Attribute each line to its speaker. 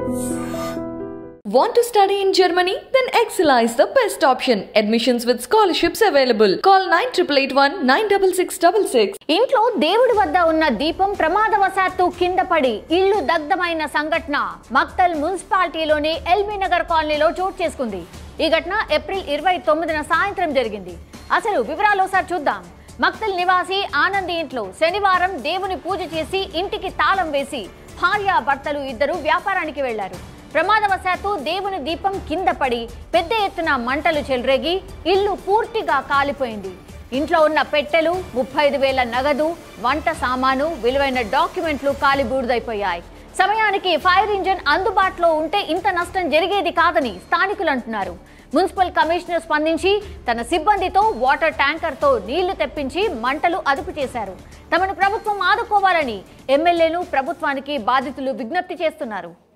Speaker 1: Want to study in Germany? Then Excella is the best option. Admissions with scholarships available. Call 9881 96666.
Speaker 2: ఇంట్లో దేవుడి వద్ద ఉన్న దీపం ప్రమాదవశాత్తు కింద పడి ఇల్లు దగ్ధమైన సంఘటన మక్తల్ మున్సిపాలిటీలోని ఎల్బీ నగర్ కాలనీలో చోటు చేసుకుంది ఈ ఘటన ఏప్రిల్ ఇరవై తొమ్మిదిన సాయంత్రం జరిగింది అసలు వివరాలు ఒకసారి చూద్దాం మక్తల్ నివాసి ఆనంది ఇంట్లో శనివారం దేవుని పూజ చేసి ఇంటికి తాళం వేసి భార్య భర్తలు ఇద్దరు వ్యాపారానికి వెళ్లారు ప్రమాదవశాత్తు దేవుని దీపం కింద పడి పెద్ద ఎత్తున మంటలు చెలరేగి ఇల్లు పూర్తిగా కాలిపోయింది ఇంట్లో ఉన్న పెట్టెలు ముప్పై ఐదు వేల నగదు వంట సామాను విలువైన డాక్యుమెంట్లు కాలి బూడిదైపోయాయి సమయానికి ఫైర్ ఇంజిన్ అందుబాటులో ఉంటే ఇంత నష్టం జరిగేది కాదని స్థానికులు అంటున్నారు మున్సిపల్ కమిషనర్ స్పందించి తన సిబ్బందితో వాటర్ ట్యాంకర్తో నీళ్లు తెప్పించి మంటలు అదుపు చేశారు తమను ప్రభుత్వం ఆదుకోవాలని ఎమ్మెల్యేలు ప్రభుత్వానికి బాధితులు విజ్ఞప్తి చేస్తున్నారు